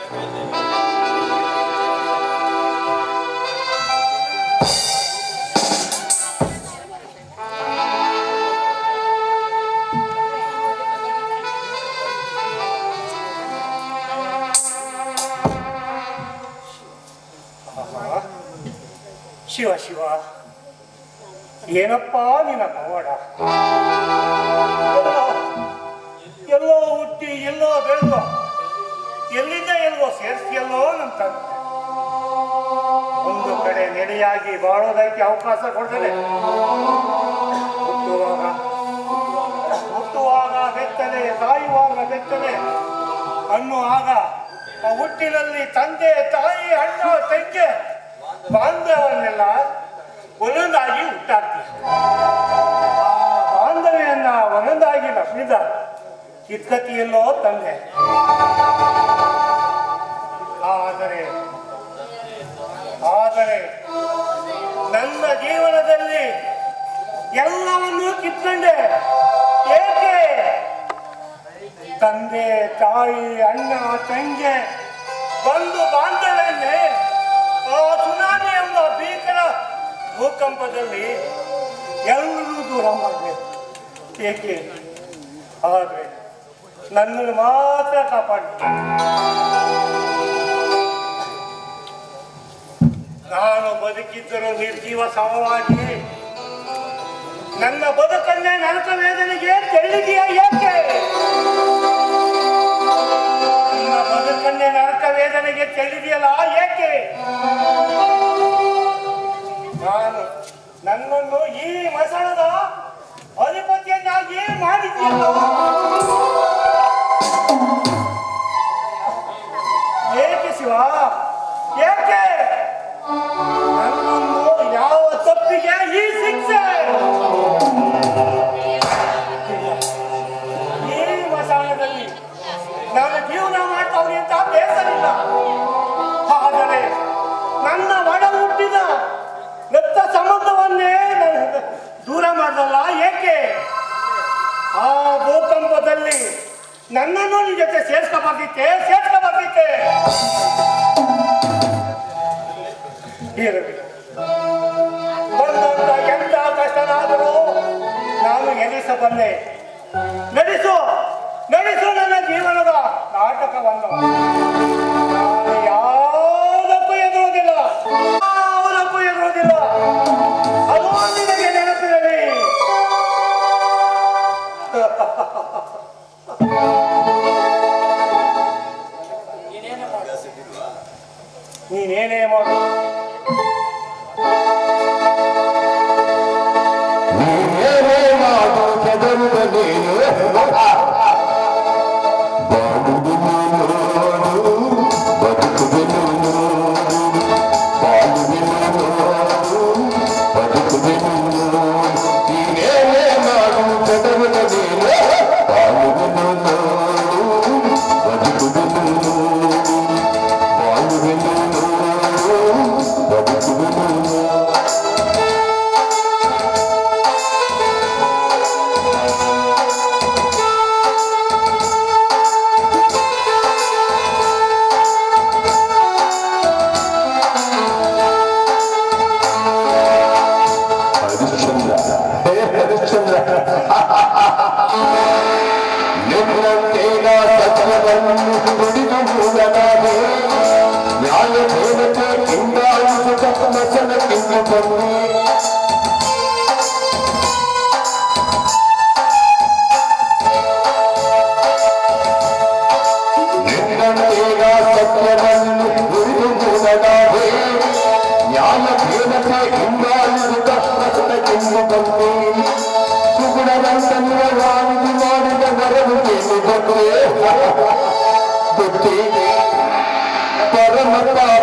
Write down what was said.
ಆಹಾ. ಶಿವ ಶಿವ ಏನಪ್ಪ ನಿನ್ನ ಪವಾಡ ಎಲ್ಲೋ- ಎಲ್ಲೋ ಹುಟ್ಟಿ ಎಲ್ಲೋ ಬೆಳೆದು ಎಲ್ಲಿಂದ ಎಲ್ಗೋ ಸೇರಿಸ್ತಿಯಲ್ಲೋ ನಮ್ಮ ತಂದೆ ಒಂದು ಕಡೆ ನೆಲೆಯಾಗಿ ಬಾಳೋದಕ್ಕೆ ಅವಕಾಶ ಕೊಡ್ತದೆ ಹುಟ್ಟುವಾಗ ಹುಟ್ಟುವಾಗ ಬೆತ್ತಲೆ ಸಾಯುವಾಗ ಬೆತ್ತಲೆ ಅನ್ನುವಾಗ ಆ ಹುಟ್ಟಿನಲ್ಲಿ ತಂದೆ ತಾಯಿ ಅಣ್ಣ ತಂಗೆ ಬಾಂಧವನ್ನೆಲ್ಲ ಒಂದೊಂದಾಗಿ ಹುಟ್ಟಾಕ್ತೀವಿ ಆ ಬಾಂಧವ್ಯನ್ನ ಒಂದೊಂದಾಗಿ ನಪ್ಪಿದ ಕಿತ್ಕತಿಯಲ್ಲೋ ತಂದೆ ಆದರೆ ಆದರೆ ನನ್ನ ಜೀವನದಲ್ಲಿ ಎಲ್ಲವನ್ನೂ ಕಿತ್ಕೊಂಡೆ ಏಕೆ ತಂದೆ ತಾಯಿ ಅಣ್ಣ ತಂಗೆ ಬಂದು ಬಾಂಧವ್ಯನ್ನೇ ಆ ಸುನಾಮಿ ಎಂಬ ಭೀಕರ ಭೂಕಂಪದಲ್ಲಿ ಎಲ್ಲರೂ ದೂರ ಮಾಡಬೇಕು ಏಕೆ ಆದರೆ ನನ್ನನ್ನು ಮಾತ್ರ ಕಾಪಾಡಿ ನಾನು ಬದುಕಿದ್ದರೂ ನಿರ್ಜೀವ ಸಮವಾಗಿ ನನ್ನ ಬದುಕನ್ನೇ ನರಕ ವೇದನೆಗೆ ತೆರಳಿದೆಯಾ ಏಕೆ ನನ್ನ ಬದುಕನ್ನೇ ನರಕ ವೇದನೆಗೆ ತೆರಳಿದೆಯಲ್ಲ ಏಕೆ ನಾನು ನನ್ನನ್ನು ಈ ಮಸಣದ ಅಧಿಪತಿಯನ್ನಾಗಿ ಮಾಡಿದ್ಯಲ್ಲ ಏಕೆ ಶಿವ ಏಕೆ ನನ್ನನ್ನು ಯಾವ ತಪ್ಪಿಗೆ ಈ ಶಿಕ್ಷೆ ಈ ಮಸಾಲದಲ್ಲಿ ನಾನು ಜೀವನ ಮಾಡ್ತಾವ್ರಿ ಅಂತ ಬೇಸರಿಲ್ಲ ಆದರೆ ನನ್ನ ಒಡ ಹುಟ್ಟಿದ ರಕ್ತ ಸಂಬಂಧವನ್ನೇ ನನ್ನ ದೂರ ಮಾಡಲ್ಲ ಏಕೆ ಆ ಭೂಕಂಪದಲ್ಲಿ ನನ್ನನ್ನು ನಿನ್ ಜೊತೆ ಸೇರ್ಸ್ಕೊಬಾರ್ದಿತ್ತೆ ಸೇರ್ಸ್ಕೊಬಾರ್ದಿತ್ತೆ ಇರಲಿ ಬಂದಂತ ಎಂತ ಕಷ್ಟನಾದರೂ ನಾನು ಎನಿಸಬಲ್ಲೆ ನಡೆಸು ನಡೆಸು ನನ್ನ ಜೀವನದ ನಾಟಕವನ್ನು ನಾನು ಯಾವುದಕ್ಕೂ ಎದುರುವುದಿಲ್ಲ ಯಾವುದಕ್ಕೂ ಎದುರುವುದಿಲ್ಲ ಅದು ನಿನಗೆ ನೆನಪಿರಲಿ ನೀನೇನೇ ಮಾಡು ನೀನೇ ಮಾಡು ಕೆದರುದ ನೀನು ಬಾಡುವುದು ನೋಡು ಬದುಕುವೆನು ನೋಡು ಬಾಳುವೆನು ನೋಡು ಬದುಕುವೆನು ನೋಡು ನೀನೇ ಮಾಡು ಕೆದರುದ ನೀನು ಬಾಳುವೆನು ನೋಡು ಬದುಕುವೆನು ನೋಡು ಬಾಳುವೆನು ನೋಡು ಬದುಕುವೆನು ನೋಡು ಹರಿಶ್ಚಂದ್ರ ಹೇ ಹರಿಶ್ಚಂದ್ರ ನಿನ್ನಂತೇನ ಸತ್ಯವನ್ನು ನುಡಿದು ಮೂಡಲಾರೆ ನ್ಯಾಯ ದೇವತೆ ಇಂದಾಯಿಸುತ್ತ ಮಸನಕ್ಕಿಂದು ಬನ್ನಿ ನಿನ್ನಂತೇನ ಸತ್ಯವನ್ನು ನುಡಿದು ಮೂಡಲಾರೆ ನ್ಯಾಯ ದೇವತೆ ಇಂದಾಯಿಸುತ್ತ ಮಸನಕ್ಕಿಂದು ಬನ್ನಿ ಸುಗುಣವಂತನ ವಾಣಿಗೆ ಮಾಡಿದ ವರವು ಏನು ಗೊತ್ತೇ ಗೊತ್ತೇನೆ ಪರಮ